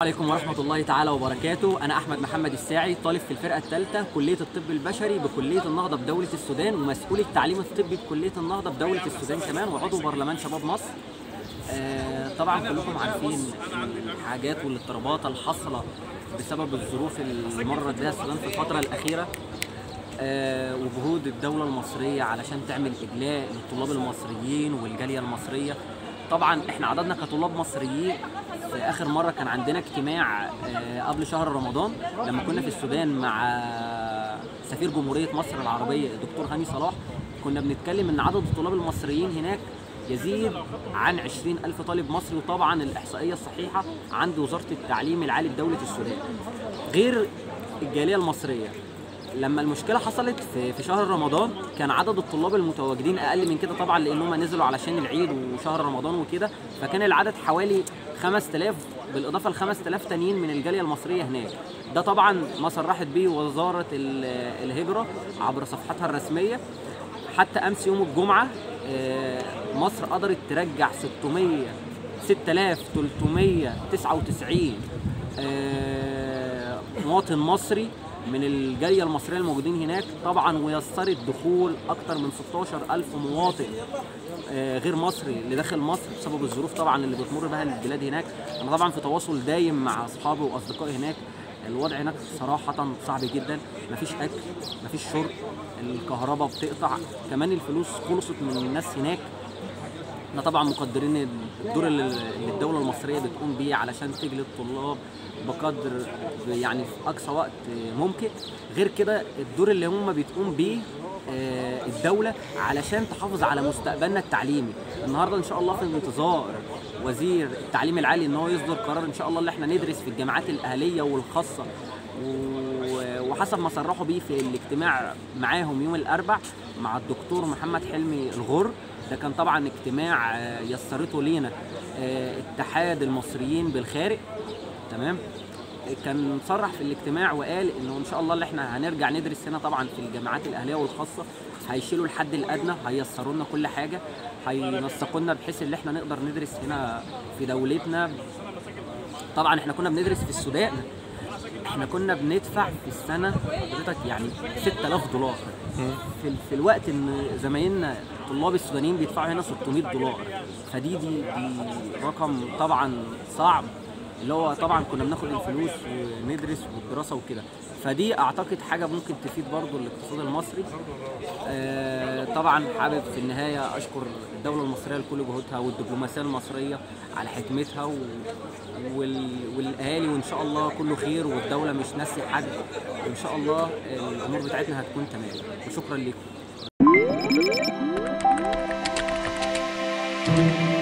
عليكم ورحمة الله تعالى وبركاته أنا أحمد محمد الساعي طالب في الفرقة الثالثة كلية الطب البشري بكلية النهضة بدولة السودان ومسؤول التعليم الطبي بكلية النهضة بدولة السودان كمان وعضو برلمان شباب مصر آه، طبعا كلكم عارفين الحاجات والاضطرابات الحاصلة بسبب الظروف اللي مرت بها السودان في الفترة الأخيرة آه، وجهود الدولة المصرية علشان تعمل إجلاء للطلاب المصريين والجالية المصرية طبعا احنا عددنا كطلاب مصريين في اخر مره كان عندنا اجتماع آه، قبل شهر رمضان لما كنا في السودان مع سفير جمهوريه مصر العربيه الدكتور هاني صلاح كنا بنتكلم ان عدد الطلاب المصريين هناك يزيد عن 20 ألف طالب مصري وطبعا الإحصائية الصحيحة عند وزارة التعليم العالي بدولة السودان غير الجالية المصرية لما المشكله حصلت في في شهر رمضان كان عدد الطلاب المتواجدين اقل من كده طبعا لان هم نزلوا علشان العيد وشهر رمضان وكده فكان العدد حوالي 5000 بالاضافه ل 5000 تانيين من الجاليه المصريه هناك ده طبعا ما صرحت به وزاره ال- الهجره عبر صفحتها الرسميه حتى امس يوم الجمعه آه، مصر قدرت ترجع 600 6399 آه، مواطن مصري من الجالية المصرية الموجودين هناك طبعا ويسرت دخول أكثر من 16 ألف مواطن آه، غير مصري لداخل مصر بسبب الظروف طبعا اللي بتمر بها البلاد هناك أنا طبعا في تواصل دايم مع أصحابي وأصدقائي هناك الوضع هناك صراحة صعب جدا مفيش أكل مفيش شرب الكهرباء بتقطع كمان الفلوس خلصت من الناس هناك احنا طبعا مقدرين الدور اللي اللي الدوله المصريه بتقوم بيه علشان تجلي الطلاب بقدر يعني في اقصى وقت ممكن غير كده الدور اللي هم بتقوم بيه آه، الدوله علشان تحافظ على مستقبلنا التعليمي النهارده ان شاء الله في انتظار وزير التعليم العالي ان هو يصدر قرار ان شاء الله اللي احنا ندرس في الجامعات الاهليه والخاصه و- وحسب ما صرحوا بيه في الاجتماع معاهم يوم الاربع مع الدكتور محمد حلمي الغر ده كان طبعا اجتماع آه، يسرته لينا آه، اتحاد المصريين بالخارج تمام كان صرح في الاجتماع وقال انه ان شاء الله اللي احنا هنرجع ندرس هنا طبعا في الجامعات الاهليه والخاصه هيشيلوا الحد الادنى هيسروا لنا كل حاجه هينسقوا لنا بحيث ان احنا نقدر ندرس هنا في دولتنا طبعا احنا كنا بندرس في السودان احنا كنا بندفع في السنه حضرتك يعني 6000 دولار في, ال- في الوقت ان زمايلنا الطلاب السودانيين بيدفعوا هنا 600 دولار فدي دي دي رقم طبعا صعب اللي هو طبعا كنا بناخد الفلوس وندرس والدراسه وكده فدي اعتقد حاجه ممكن تفيد برضو الاقتصاد المصري آه، طبعا حابب في النهايه اشكر الدوله المصريه لكل جهودها والدبلوماسيه المصريه على حكمتها و... وال... والاهالي وان شاء الله كله خير والدوله مش ناسيه حد وان شاء الله الامور بتاعتنا هتكون تمام وشكرا لكم